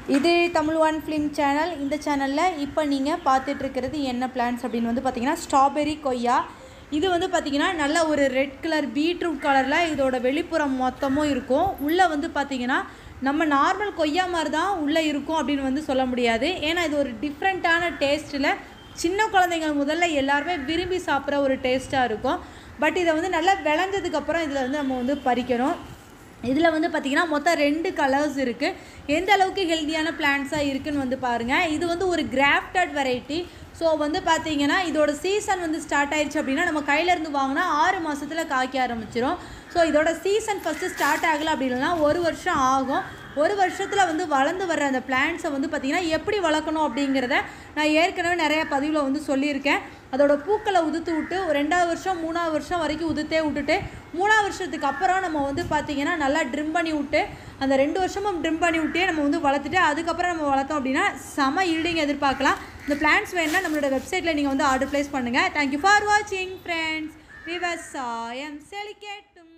இது Tamil one film channel இந்த சேனலில் இப்போ நீங்கள் பார்த்துட்டு இருக்கிறது என்ன பிளான்ஸ் அப்படின்னு வந்து பார்த்தீங்கன்னா ஸ்ட்ராபெரி கொய்யா இது வந்து பார்த்தீங்கன்னா நல்ல ஒரு ரெட் கலர் பீட்ரூட் கலரில் இதோட வெளிப்புறம் மொத்தமும் இருக்கும் உள்ளே வந்து பார்த்தீங்கன்னா நம்ம நார்மல் கொய்யா மாதிரி தான் உள்ளே இருக்கும் அப்படின்னு வந்து சொல்ல முடியாது ஏன்னா இது ஒரு டிஃப்ரெண்ட்டான டேஸ்ட்டில் சின்ன குழந்தைங்கள் முதல்ல எல்லாருமே விரும்பி சாப்பிட்ற ஒரு டேஸ்ட்டாக இருக்கும் பட் இதை வந்து நல்லா விளைஞ்சதுக்கப்புறம் இதில் வந்து நம்ம வந்து பறிக்கணும் இதில் வந்து பார்த்திங்கன்னா மொத்தம் ரெண்டு கலர்ஸ் இருக்குது எந்த அளவுக்கு ஹெல்த்தியான பிளான்ட்ஸாக இருக்குன்னு வந்து பாருங்கள் இது வந்து ஒரு கிராஃப்டட் வெரைட்டி ஸோ வந்து பார்த்தீங்கன்னா இதோட சீசன் வந்து ஸ்டார்ட் ஆயிடுச்சு அப்படின்னா நம்ம கையிலேருந்து வாங்கினா ஆறு மாதத்தில் காய்க்க ஆரம்பிச்சிரும் ஸோ இதோட சீசன் ஃபஸ்ட்டு ஸ்டார்ட் ஆகலை அப்படின்னா ஒரு வருஷம் ஆகும் ஒரு வருஷத்தில் வந்து வளர்ந்து வர்ற அந்த பிளான்ட்ஸை வந்து பார்த்திங்கன்னா எப்படி வளர்க்கணும் அப்படிங்கிறத நான் ஏற்கனவே நிறைய பதிவில் வந்து சொல்லியிருக்கேன் அதோட பூக்களை உதுத்து விட்டு ஒரு ரெண்டாவது வருஷம் மூணாவது வருஷம் வரைக்கும் உதுத்தே விட்டுட்டு மூணாவது வருஷத்துக்கு அப்புறம் நம்ம வந்து பார்த்திங்கன்னா நல்லா ட்ரிம் பண்ணி விட்டு அந்த ரெண்டு வருஷமும் ட்ரிம் பண்ணி விட்டே நம்ம வந்து வளர்த்துட்டு அதுக்கப்புறம் நம்ம வளர்த்தோம் அப்படின்னா செம ஈல்டிங் எதிர்பார்க்கலாம் இந்த பிளான்ஸ் வேணும்னா நம்மளோட வெப்சைட்டில் நீங்கள் வந்து ஆர்டர் ப்ளேஸ் பண்ணுங்கள் தேங்க்யூ ஃபார் வாட்சிங் ஃப்ரெண்ட்ஸ் விவசாயம் செழிக்கட்டும்